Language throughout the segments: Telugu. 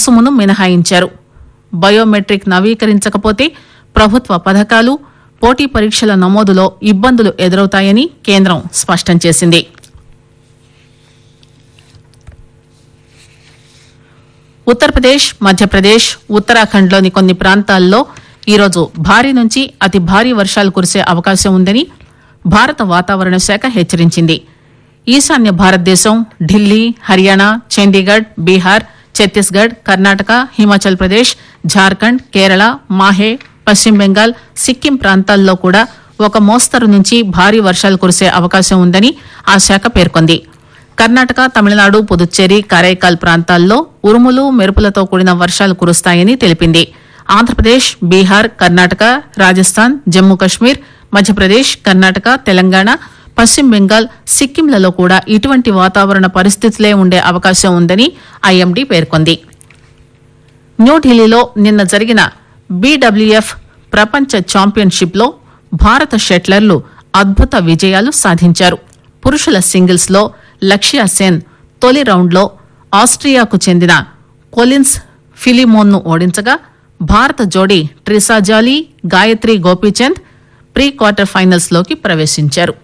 రుసుమును మినహాయించారు బయోమెట్రిక్ నవీకరించకపోతే ప్రభుత్వ పథకాలు పోటీ పరీక్షల నమోదులో ఇబ్బందులు ఎదురవుతాయని కేంద్రం స్పష్టం చేసింది ఉత్తరప్రదేశ్ మధ్యప్రదేశ్ ఉత్తరాఖండ్లోని కొన్ని ప్రాంతాల్లో ఈరోజు భారీ నుంచి అతి భారీ వర్షాలు కురిసే అవకాశం ఉందని భారత వాతావరణ శాఖ హెచ్చరించింది ఈశాన్య భారతదేశం ఢిల్లీ హర్యానా చండీగఢ్ బీహార్ ఛత్తీస్గఢ్ కర్ణాటక హిమాచల్ ప్రదేశ్ జార్ఖండ్ కేరళ మాహే పశ్చిమ బెంగాల్ సిక్కిం ప్రాంతాల్లో కూడా ఒక మోస్తరు నుంచి భారీ వర్షాలు కురిసే అవకాశం ఉందని ఆ శాఖ పేర్కొంది కర్ణాటక తమిళనాడు పుదుచ్చేరి కరైకాల్ ప్రాంతాల్లో ఉరుములు మెరుపులతో కూడిన వర్షాలు కురుస్తాయని తెలిపింది ఆంధ్రప్రదేశ్ బీహార్ కర్ణాటక రాజస్థాన్ జమ్మూ కశ్మీర్ మధ్యప్రదేశ్ కర్ణాటక తెలంగాణ పశ్చిమ బెంగాల్ సిక్కింలలో కూడా ఇటువంటి వాతావరణ పరిస్థితులే ఉండే అవకాశం ఉందని ఐఎండీ పేర్కొంది న్యూఢిల్లీలో నిన్న జరిగిన బీడబ్ల్యూఎఫ్ ప్రపంచ ఛాంపియన్షిప్ లో భారత షట్లర్లు అద్భుత విజయాలు సాధించారు పురుషుల సింగిల్స్ లో లక్ష్య సేన్ తొలి రౌండ్లో ఆస్ట్రియాకు చెందిన కొలిన్స్ ఫిలిమోన్ను ఓడించగా భారత జోడీ Treesa Jolly Gayatri Gopichand pre quarter finals లోకి ప్రవేశించారు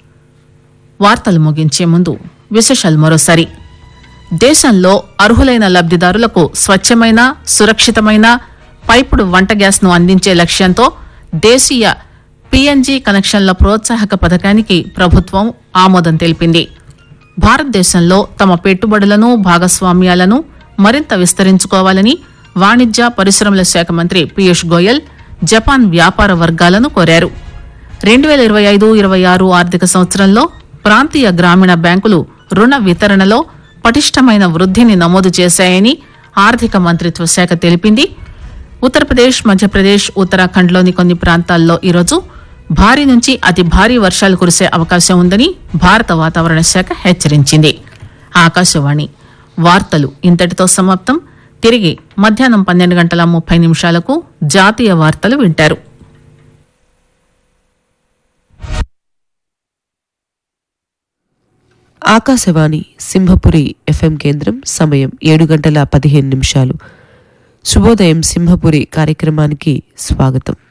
వార్తలు ముగించే ముందు విశేషాలు మరోసారి దేశంలో అర్హులైన లబ్దిదారులకు స్వచ్ఛమైన సురక్షితమైన పైపుడు వంట గ్యాస్ ను అందించే లక్ష్యంతో దేశీయ పీఎన్జీ కనెక్షన్ల ప్రోత్సాహక పథకానికి ప్రభుత్వం ఆమోదం తెలిపింది భారతదేశంలో తమ పెట్టుబడులను భాగస్వామ్యాలను మరింత విస్తరించుకోవాలని వాణిజ్య పరిశ్రమల శాఖ మంత్రి పీయూష్ గోయల్ జపాన్ వ్యాపార వర్గాలను కోరారు రెండు వేల ఇరవై ఐదు ఇరవై ఆరు ఆర్థిక సంవత్సరంలో ప్రాంతీయ గ్రామీణ బ్యాంకులు రుణ వితరణలో పటిష్టమైన వృద్ధిని నమోదు చేశాయని ఆర్థిక మంత్రిత్వ శాఖ తెలిపింది ఉత్తరప్రదేశ్ మధ్యప్రదేశ్ ఉత్తరాఖండ్లోని కొన్ని ప్రాంతాల్లో ఈరోజు భారీ నుంచి అతి భారీ వర్షాలు కురిసే అవకాశం ఉందని భారత వాతావరణ శాఖ హెచ్చరించింది ఆకాశవాణి వార్తలు ఇంతటితో సమాప్తం తిరిగి మధ్యాహ్నం పన్నెండు గంటల ముప్పై నిమిషాలకు జాతీయ వార్తలు వింటారు ఆకాశవాణి సింహపురి ఎఫ్ఎం కేంద్రం సమయం ఏడు గంటల పదిహేను నిమిషాలు శుభోదయం సింహపురి కార్యక్రమానికి స్వాగతం